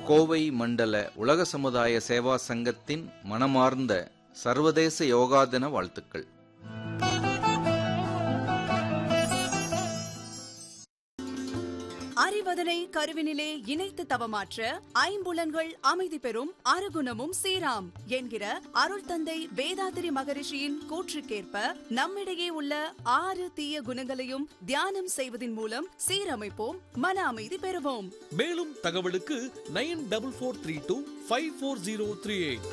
கோவை மண்டல உலக சமுதாய சேவா சங்கத்தின் மனமார்ந்த சர்வதேச யோகா தின வாழ்த்துக்கள் அறிவதனை கருவினிலே இணைத்து தவமாற்ற ஐம்புலன்கள் அமைதி பெறும் அருகுணமும் சீராம் என்கிற அருள் தந்தை வேதாத்திரி மகரிஷியின் கூற்றுக்கேற்ப நம்மிடையே உள்ள ஆறு தீய குணங்களையும் தியானம் செய்வதன் மூலம் சீரமைப்போம் மன அமைதி பெறுவோம் மேலும் தகவலுக்கு nine double four three two five four zero three eight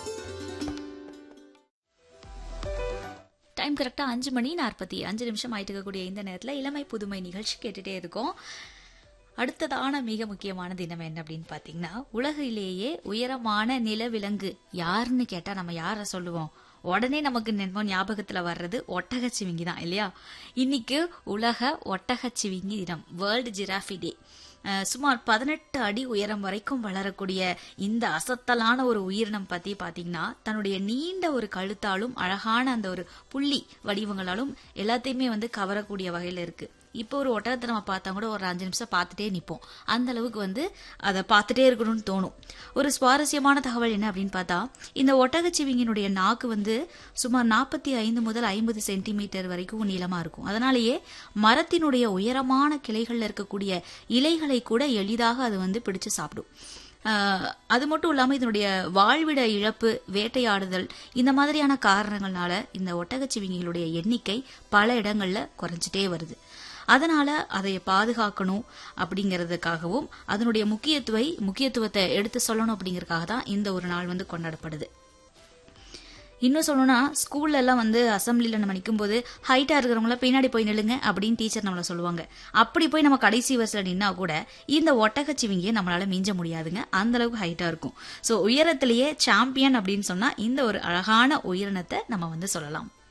time கரெக்டாக அஞ்சு மணி நாற்பத்தி அஞ்சு நிமிஷம் ஆயிட்டு இருக்கக்கூடிய இந்த நேரத்தில் இளமை புதுமை நிகழ்ச்சி கேட்டுட்டே இருக்கோம் அடுத்ததான மிக முக்கியமான தினம் என்ன அப்படின்னு பார்த்தீங்கன்னா உலகிலேயே உயரமான நிலவிலங்கு யாருன்னு கேட்டால் நம்ம யாரை சொல்லுவோம் உடனே நமக்கு நென்மோ ஞாபகத்தில் வர்றது ஒட்டகச்சிவிங்கி தான் இல்லையா இன்னைக்கு உலக ஒட்டகச்சிவிங்கி தினம் வேர்ல்டு ஜிராஃபி டே அஹ் சுமார் பதினெட்டு அடி உயரம் வரைக்கும் வளரக்கூடிய இந்த அசத்தலான ஒரு உயிரினம் பத்தி பாத்தீங்கன்னா தன்னுடைய நீண்ட ஒரு கழுத்தாலும் அழகான அந்த ஒரு புள்ளி வடிவங்களாலும் எல்லாத்தையுமே வந்து கவரக்கூடிய வகையில இருக்கு இப்போ ஒரு ஒட்டகத்தை நம்ம பார்த்தா கூட ஒரு அஞ்சு நிமிஷம் பார்த்துட்டே நிற்போம் அந்த அளவுக்கு வந்து அதை பார்த்துட்டே இருக்கணும்னு தோணும் ஒரு சுவாரஸ்யமான தகவல் என்ன அப்படின்னு பார்த்தா இந்த ஒட்டகச்சிவிங்கினுடைய நாக்கு வந்து சுமார் நாற்பத்தி ஐந்து முதல் ஐம்பது சென்டிமீட்டர் வரைக்கும் நீளமா இருக்கும் அதனாலேயே மரத்தினுடைய உயரமான கிளைகள்ல இருக்கக்கூடிய இலைகளை கூட எளிதாக அது வந்து பிடிச்சு சாப்பிடும் ஆஹ் அது மட்டும் இல்லாமல் இதனுடைய வாழ்விட இழப்பு வேட்டையாடுதல் இந்த மாதிரியான காரணங்கள்னால இந்த ஒட்டகச்சிவிங்கிகளுடைய எண்ணிக்கை பல இடங்கள்ல குறைஞ்சிட்டே வருது அதனால அதை பாதுகாக்கணும் அப்படிங்கிறதுக்காகவும் அதனுடைய முக்கியத்துவை முக்கியத்துவத்தை எடுத்து சொல்லணும் அப்படிங்கறதுக்காக தான் இந்த ஒரு நாள் வந்து கொண்டாடப்படுது இன்னும் சொல்லணும்னா ஸ்கூல்ல எல்லாம் வந்து அசம்பிளில நம்ம நிக்கும்போது ஹைட்டா இருக்கிறவங்கள பின்னாடி போய் நில்லுங்க அப்படின்னு டீச்சர் நம்மள சொல்லுவாங்க அப்படி போய் நம்ம கடைசி வரிசையில் நின்னா கூட இந்த ஒட்டகச்சிவிங்கியை நம்மளால மிஞ்ச முடியாதுங்க அந்த அளவுக்கு ஹைட்டா இருக்கும் ஸோ உயரத்திலேயே சாம்பியன் அப்படின்னு சொன்னா இந்த ஒரு அழகான உயிரினத்தை நம்ம வந்து சொல்லலாம்